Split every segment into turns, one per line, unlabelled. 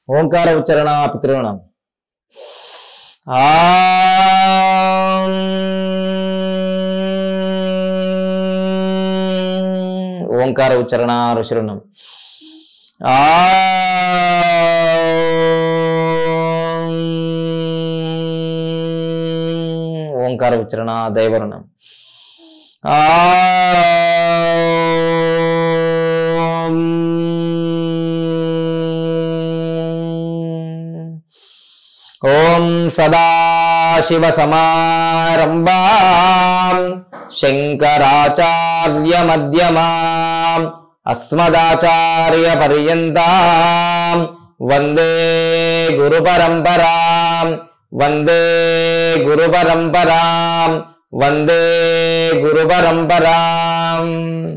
ఓంకార ఉచ్చరణ పితృణం ఓంకార ఉచ్చరణ ఋషురుణం ఓంకార ఉచ్చరణ దైవరుణం ఓం సదాశివ సమారంభాం శంకరాచార్య మధ్యమాం అస్మదాచార్య పర్యంతాం వందే గురు పరంపరాం వందే గురు పరంపరాం వందే గురు పరంపరాం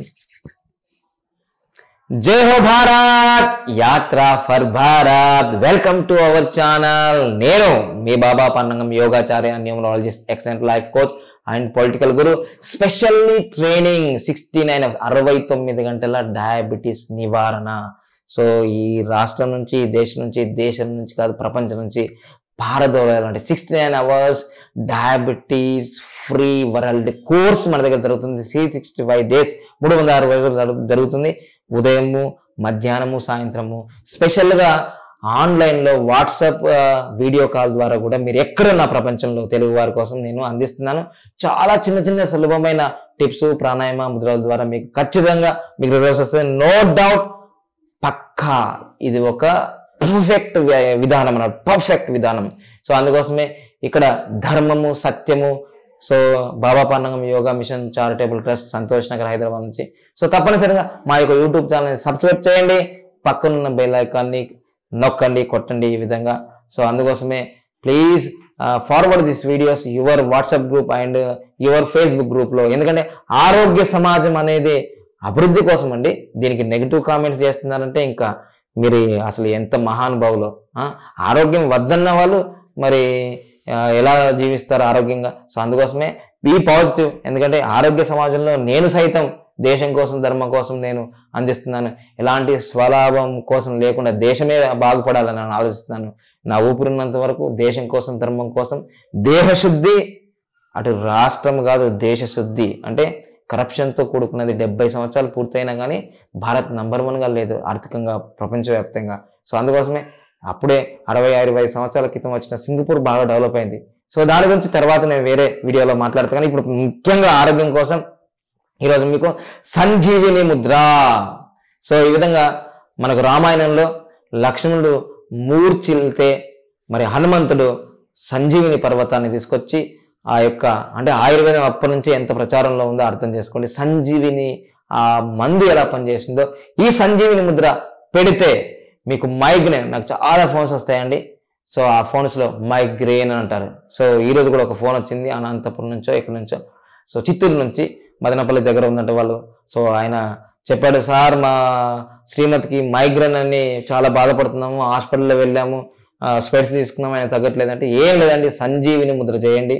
జై Ho Bharat Yatra for Bharat welcome to our channel నేను మీ బాబా పన్నంగం యోగాచార్య numerologist excellent life coach and political guru specially training sixty nine అరవై తొమ్మిది గంటల డయాబెటీస్ నివారణ సో ఈ రాష్ట్రం నుంచి ఈ దేశం నుంచి దేశం నుంచి కాదు ప్రపంచం నుంచి పారదోలాలంటే sixty nine hours diabetes free world course మన దగ్గర జరుగుతుంది త్రీ సిక్స్టీ ఫైవ్ డేస్ మూడు వందల అరవై రోజులు జరుగు- జరుగుతుంది ఉదయము మధ్యాహ్నము సాయంత్రము స్పెషల్గా ఆన్లైన్లో వాట్సాప్ ఆ, వీడియో కాల్ ద్వారా కూడా మీరు ఎక్కడున్న ప్రపంచంలో తెలుగు వారి కోసం నేను అందిస్తున్నాను చాలా చిన్న చిన్న సులభమైన టిప్స్ ప్రాణాయామ ముద్రల ద్వారా మీకు ఖచ్చితంగా మీకు రిజల్ట్స్ వస్తుంది నో డౌట్ పక్కా ఇది ఒక పర్ఫెక్ట్ విధానం అన్నమాట పర్ఫెక్ట్ విధానం సో అందుకోసమే ఇక్కడ ధర్మము సత్యము so Baba Pannangam yoga mission charitable trust Santosh Nagar Hyderabad నుంచి సో తప్పనిసరిగా మా యొక్క యూట్యూబ్ ఛానల్ని సబ్స్క్రైబ్ చేయండి పక్కనున్న బెల్ ఐకాన్ని నొక్కండి కొట్టండి ఈ విధంగా సో అందుకోసమే please forward this videos your WhatsApp group and your Facebook గ్రూప్లో ఎందుకంటే ఆరోగ్య సమాజం అనేది అభివృద్ధి కోసం అండి దీనికి నెగిటివ్ కామెంట్స్ చేస్తున్నారంటే ఇంకా మీరు అసలు ఎంత మహానుభావులు ఆ? ఆరోగ్యం వద్దన్న వాళ్ళు మరి ఆ, ఎలా జీవిస్తారు ఆరోగ్యంగా సో అందుకోసమే బీ పాజిటివ్ ఎందుకంటే ఆరోగ్య సమాజంలో నేను సైతం దేశం కోసం ధర్మం కోసం నేను అందిస్తున్నాను ఎలాంటి స్వలాభం కోసం లేకుండా దేశమే బాగుపడాలని నేను ఆలోచిస్తున్నాను నా ఊపిరినంత వరకు దేశం కోసం ధర్మం కోసం దేహశుద్ధి అటు రాష్ట్రం కాదు దేశ శుద్ధి అంటే కరప్షన్తో కూడుకున్నది డెబ్బై సంవత్సరాలు పూర్తయినా కానీ భారత్ నంబర్ వన్గా లేదు ఆర్థికంగా ప్రపంచవ్యాప్తంగా సో అందుకోసమే అప్పుడే అరవై అరవై సంవత్సరాల క్రితం వచ్చిన సింగపూర్ బాగా డెవలప్ అయింది సో దాని గురించి తర్వాత నేను వేరే వీడియోలో మాట్లాడతాను కానీ ఇప్పుడు ముఖ్యంగా ఆరోగ్యం కోసం ఈరోజు మీకు సంజీవిని ముద్ర సో ఈ విధంగా మనకు రామాయణంలో లక్ష్మణుడు మూర్చిల్తే మరి హనుమంతుడు సంజీవిని పర్వతాన్ని తీసుకొచ్చి ఆ యొక్క అంటే ఆయుర్వేదం అప్పటి నుంచి ఎంత ప్రచారంలో ఉందో అర్థం చేసుకోండి సంజీవిని ఆ మందు ఎలా పనిచేసిందో ఈ సంజీవిని ముద్ర పెడితే మీకు మైగ్రేన్ నాకు చాలా ఫోన్స్ వస్తాయండి సో ఆ ఫోన్స్లో మైగ్రేన్ అని అంటారు సో ఈ రోజు కూడా ఒక ఫోన్ వచ్చింది అనంతపురం నుంచో ఎక్కడి నుంచో సో చిత్తూరు నుంచి మదనపల్లి దగ్గర ఉందంట వాళ్ళు సో ఆయన చెప్పాడు సార్ మా శ్రీమతికి మైగ్రేన్ అని చాలా బాధపడుతున్నాము హాస్పిటల్లో వెళ్ళాము స్పెట్స్ తీసుకున్నాము ఆయన తగ్గట్లేదంటే ఏం లేదండి సంజీవిని ముద్ర చేయండి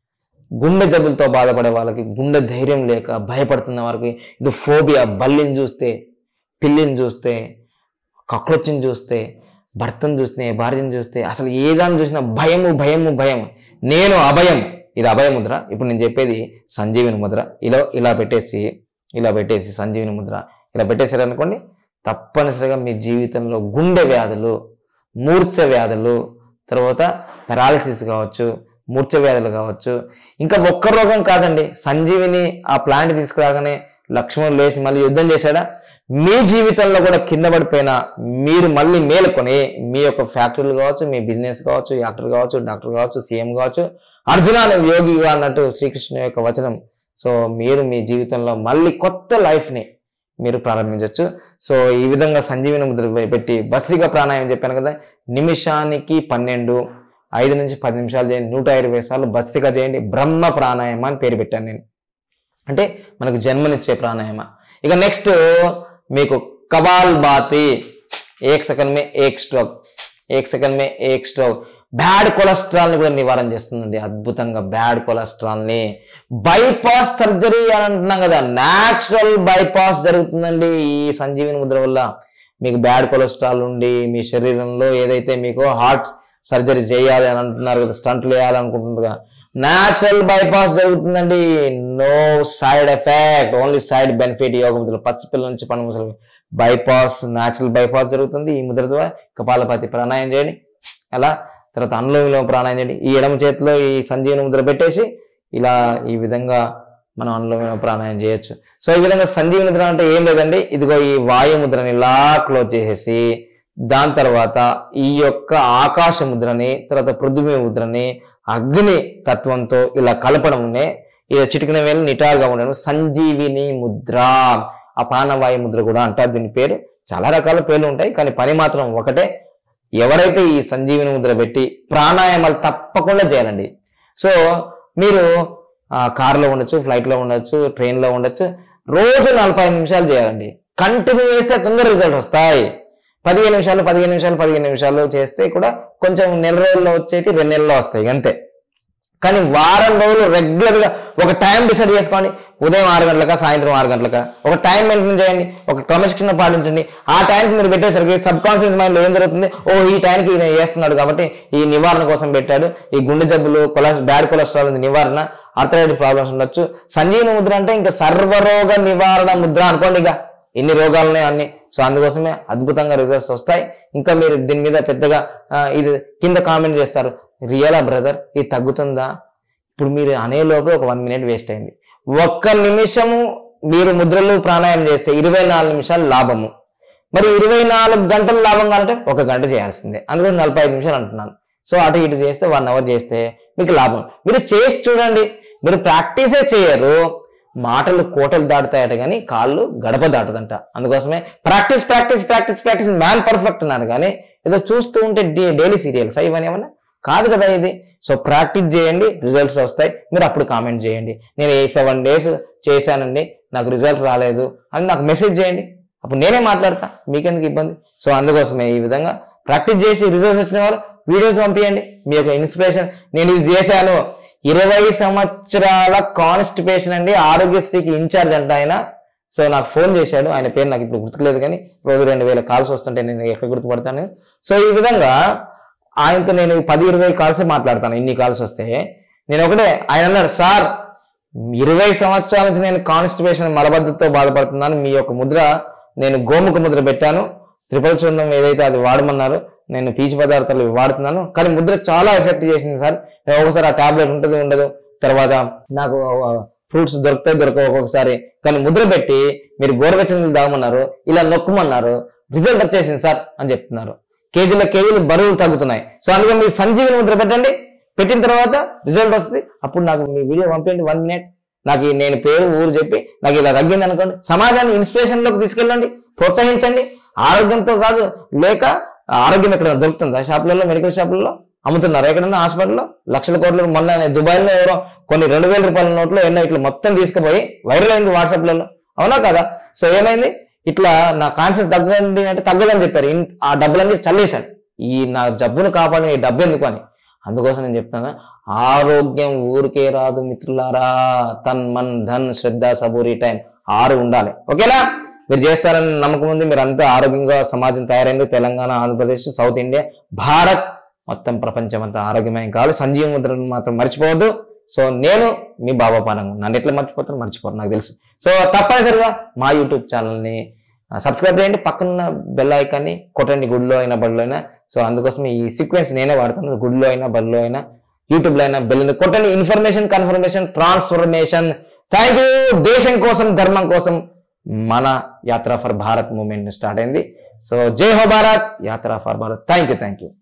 గుండె జబ్బులతో బాధపడే వాళ్ళకి గుండె ధైర్యం లేక భయపడుతున్న వారికి ఇది ఫోబియా బల్లిని చూస్తే పిల్లిని చూస్తే కక్రోచ్ని చూస్తే భర్తను చూస్తే భార్యను చూస్తే అసలు ఏదాన్ని చూసినా భయము భయము భయం నేను అభయం ఇది అభయ ముద్ర ఇప్పుడు నేను చెప్పేది సంజీవిని ముద్ర ఇలా ఇలా పెట్టేసి ఇలా పెట్టేసి సంజీవిని ముద్ర ఇలా పెట్టేసారు అనుకోండి తప్పనిసరిగా మీ జీవితంలో గుండె వ్యాధులు మూర్ఛ వ్యాధులు తర్వాత పెరాలసిస్ కావచ్చు మూర్ఛ వ్యాధులు కావచ్చు ఇంకా ఒక్క రోగం కాదండి సంజీవిని ఆ ప్లాంట్ తీసుకురాగానే లక్ష్మణుడు లేచి మళ్ళీ యుద్ధం చేశాడా మీ జీవితంలో కూడా కింద పడిపోయినా మీరు మళ్ళీ మేలుకొని మీ యొక్క ఫ్యాక్టరీలు కావచ్చు మీ బిజినెస్ కావచ్చు యాక్టర్ కావచ్చు డాక్టర్ కావచ్చు సీఎం కావచ్చు అర్జున అనే యోగిగా అన్నట్టు శ్రీకృష్ణ యొక్క వచనం సో మీరు మీ జీవితంలో మళ్ళీ కొత్త లైఫ్ని మీరు ప్రారంభించవచ్చు సో ఈ విధంగా సంజీవిని ముద్ర పెట్టి బస్రిగా ప్రాణాయామం చెప్పాను కదా నిమిషానికి పన్నెండు ఐదు నుంచి పది నిమిషాలు చేయండి నూట ఇరవై సార్లు బస్రిగా చేయండి బ్రహ్మ ప్రాణాయామ అని పేరు పెట్టాను నేను అంటే మనకు జన్మనిచ్చే ప్రాణాయామ ఇక నెక్స్ట్ మీకు కబాల్ బాతి ఏక్ సెకండ్ మే ఏక్ స్ట్రోక్ ఏక్ సెకండ్ మే ఏక్ స్ట్రోక్ బ్యాడ్ కొలెస్ట్రాల్ని కూడా నివారణ చేస్తుందండి అద్భుతంగా బ్యాడ్ కొలెస్ట్రాల్ని బైపాస్ సర్జరీ అని అంటున్నాం కదా న్యాచురల్ బైపాస్ జరుగుతుందండి ఈ సంజీవిని ముద్ర వల్ల మీకు బ్యాడ్ కొలెస్ట్రాల్ ఉండి మీ శరీరంలో ఏదైతే మీకు హార్ట్ సర్జరీ చేయాలి అని అంటున్నారు కదా స్టంట్లు వేయాలి అనుకుంటున్నారు కదా న్యాచురల్ బైపాస్ జరుగుతుందండి no side effect only side benefit యోగ ముద్రలు పసిపిల్లల నుంచి పని ముసలి బైపాస్ న్యాచురల్ బైపాస్ జరుగుతుంది ఈ ముద్ర ద్వారా కపాలపతి ప్రాణాయం చేయండి అలా తర్వాత అనులోమిలో ప్రాణాయం చేయండి ఈ ఎడమ చేతిలో ఈ సంజీవన ముద్ర పెట్టేసి ఇలా ఈ విధంగా మనం అనులోమిలో ప్రాణాయం చేయొచ్చు సో ఈ విధంగా సంజీవన ముద్ర అంటే ఏం లేదండి ఇదిగో ఈ వాయు ముద్రని ఇలా క్లోజ్ చేసేసి దాని తర్వాత ఈ యొక్క ఆకాశ ముద్రని తర్వాత పృథ్వీ ముద్రని అగ్ని తత్వంతో ఇలా కలపడమునే ఇది చిటికిన వేలు నిటారుగా ఉండడం సంజీవిని ముద్ర ఆ ప్రాణవాయు ముద్ర కూడా అంటారు దీని పేరు చాలా రకాల పేర్లు ఉంటాయి కానీ పని మాత్రం ఒకటే ఎవరైతే ఈ సంజీవిని ముద్ర పెట్టి ప్రాణాయామాలు తప్పకుండా చేయాలండి సో మీరు ఆ, కారులో ఉండొచ్చు ఫ్లైట్లో ఉండొచ్చు ట్రైన్లో ఉండొచ్చు రోజు నలభై ఐదు నిమిషాలు చేయాలండి కంటిన్యూ చేస్తే తొందర రిజల్ట్ వస్తాయి పదిహేను నిమిషాలు పదిహేను నిమిషాలు పదిహేను నిమిషాలు చేస్తే కూడా కొంచెం నెల రోజుల్లో వచ్చేటి రెండు నెలల్లో వస్తాయి అంతే కానీ వారం రోజులు రెగ్యులర్ గా ఒక టైం డిసైడ్ చేసుకోండి ఉదయం ఆరు గంటలక సాయంత్రం ఆరు గంటలక ఒక టైం మెయింటైన్ చేయండి ఒక క్రమశిక్షణ పాటించండి ఆ టైంకి మీరు పెట్టేసరికి సబ్ కాన్షియస్ మైండ్ లో ఏం జరుగుతుంది ఓ ఈ టైంకి ఈయన చేస్తున్నాడు కాబట్టి ఈ నివారణ కోసం పెట్టాడు ఈ గుండె జబ్బులు కొలెస్ బ్యాడ్ కొలెస్ట్రాల్ ఉంది నివారణ ఆర్థరైటిక్ ప్రాబ్లమ్స్ ఉండొచ్చు సంజీవన ముద్ర అంటే ఇంకా సర్వరోగ నివారణ ముద్ర అనుకోండి ఇక ఎన్ని రోగాలున్నాయి అన్ని సో అందుకోసమే అద్భుతంగా రిజల్ట్స్ వస్తాయి ఇంకా మీరు దీని మీద పెద్దగా ఆ, ఇది కింద కామెంట్ చేస్తారు రియలా బ్రదర్ ఇది తగ్గుతుందా ఇప్పుడు మీరు అనే లోపల ఒక వన్ మినిట్ వేస్ట్ అయింది ఒక్క నిమిషము మీరు ముద్రలు ప్రాణాయామం చేస్తే ఇరవై నాలుగు నిమిషాలు లాభము మరి ఇరవై నాలుగు గంటల లాభం కావాలంటే ఒక గంట చేయాల్సిందే అందుకని నలభై ఐదు నిమిషాలు అంటున్నాను సో అటు ఇటు చేస్తే వన్ అవర్ చేస్తే మీకు లాభం మీరు చేసి చూడండి మీరు ప్రాక్టీసే చేయరు మాటలు కోటలు దాటుతాయట కానీ కాళ్ళు గడప దాటదంట అందుకోసమే practice practice practice practice man perfect అన్నారు కానీ ఏదో చూస్తూ ఉంటే డైలీ సీరియల్స్ ఇవన్నీ ఏమన్నా కాదు కదా ఇది సో ప్రాక్టీస్ చేయండి రిజల్ట్స్ వస్తాయి మీరు అప్పుడు కామెంట్ చేయండి నేను ఈ సెవెన్ డేస్ చేశానండి నాకు రిజల్ట్ రాలేదు అని నాకు మెసేజ్ చేయండి అప్పుడు నేనే మాట్లాడతా మీకెందుకు ఇబ్బంది సో అందుకోసమే ఈ విధంగా ప్రాక్టీస్ చేసి రిజల్ట్స్ వచ్చిన వాళ్ళు వీడియోస్ పంపించండి మీ యొక్క ఇన్స్పిరేషన్ నేను ఇది చేశాను ఇరవై సంవత్సరాల కాన్స్టిపేషన్ అండి ఆరోగ్యశ్రీకి ఇన్ఛార్జ్ అంట ఆయన సో నాకు ఫోన్ చేశాడు ఆయన పేరు నాకు ఇప్పుడు గుర్తులేదు కానీ రోజు రెండు వేల కాల్స్ వస్తుంటే నేను ఎక్కడ గుర్తుపడతాను సో ఈ విధంగా ఆయనతో నేను పది ఇరవై కాల్స్ మాట్లాడతాను ఇన్ని కాల్స్ వస్తే నేను ఒకటే ఆయన అన్నాడు సార్ ఇరవై సంవత్సరాల నుంచి నేను కాన్స్టిపేషన్ మలబద్ధతో బాధపడుతున్నాను మీ యొక్క ముద్ర నేను గోముఖ ముద్ర పెట్టాను త్రిపల చూర్ణం ఏదైతే అది వాడమన్నారు నేను పీచు పదార్థాలు వాడుతున్నాను కానీ ముద్ర చాలా ఎఫెక్ట్ చేసింది సార్ నేను ఒకసారి ఆ టాబ్లెట్ ఉంటుంది ఉండదు తర్వాత నాకు ఫ్రూట్స్ దొరుకుతాయి దొరకవు ఒక్కొక్కసారి కానీ ముద్ర పెట్టి మీరు గోరవెచ్చని నీళ్ళు తాగమన్నారు ఇలా నొక్కమన్నారు రిజల్ట్ వచ్చేసింది సార్ అని చెప్తున్నారు కేజీల కేజీలు బరువులు తగ్గుతున్నాయి సో అందుకని మీరు సంజీవిని ముద్ర పెట్టండి పెట్టిన తర్వాత రిజల్ట్ వస్తుంది అప్పుడు నాకు మీ వీడియో పంపించండి వన్ మినిట్ నాకు ఈ నేను పేరు ఊరు చెప్పి నాకు ఇలా తగ్గింది అనుకోండి సమాజాన్ని ఇన్స్పిరేషన్ లోకి తీసుకెళ్ళండి ప్రోత్సహించండి ఆరోగ్యంతో కాదు లేక ఆరోగ్యం ఎక్కడ దొరుకుతుందా షాపులలో మెడికల్ షాపులలో అమ్ముతున్నారు ఎక్కడన్నా హాస్పిటల్లో లక్షల కోట్లు మొన్న దుబాయ్లో ఎవరో కొన్ని రెండు వేల రూపాయల నోట్లు ఎన్నో ఇట్లా మొత్తం తీసుకుపోయి వైరల్ అయింది వాట్సాప్లలో అవునా కదా సో ఏమైంది ఇట్లా నా కాన్సెప్ట్ తగ్గండి అంటే తగ్గదని చెప్పారు ఇన్- ఆ డబ్బులన్నీ చల్లేశాడు ఈ నా జబ్బును కాపాడిన ఈ డబ్బు ఎందుకు అని అందుకోసం నేను చెప్తాను ఆరోగ్యం ఊరికే రాదు మిత్రులారా తన్ మన్ ధన్ శ్రద్ధ సబూరి టైం ఆరు ఉండాలి ఓకేనా మీరు చేస్తారని నమ్మకం ఉంది మీరు అంతా ఆరోగ్యంగా సమాజం తయారైంది తెలంగాణ ఆంధ్రప్రదేశ్ సౌత్ ఇండియా భారత్ మొత్తం ప్రపంచం అంతా ఆరోగ్యమయం కావాలి సంజీవ ముద్రను మాత్రం మర్చిపోవద్దు సో నేను మీ బాబా పానంగా నన్ను ఎట్లా మర్చిపోతాను మర్చిపోరు నాకు తెలుసు సో తప్పనిసరిగా మా యూట్యూబ్ ఛానల్ని సబ్స్క్రైబ్ చేయండి పక్కన బెల్ ఐకాన్ని కొట్టండి గుడిలో అయినా బడిలో అయినా సో అందుకోసం ఈ సీక్వెన్స్ నేనే వాడతాను గుడిలో అయినా బడిలో అయినా యూట్యూబ్లో అయినా బెల్ కొట్టండి information confirmation transformation thank you దేశం కోసం ధర్మం కోసం మన Yatra for Bharat movement start అయింది so Jai Ho Bharat Yatra for Bharat thank you thank you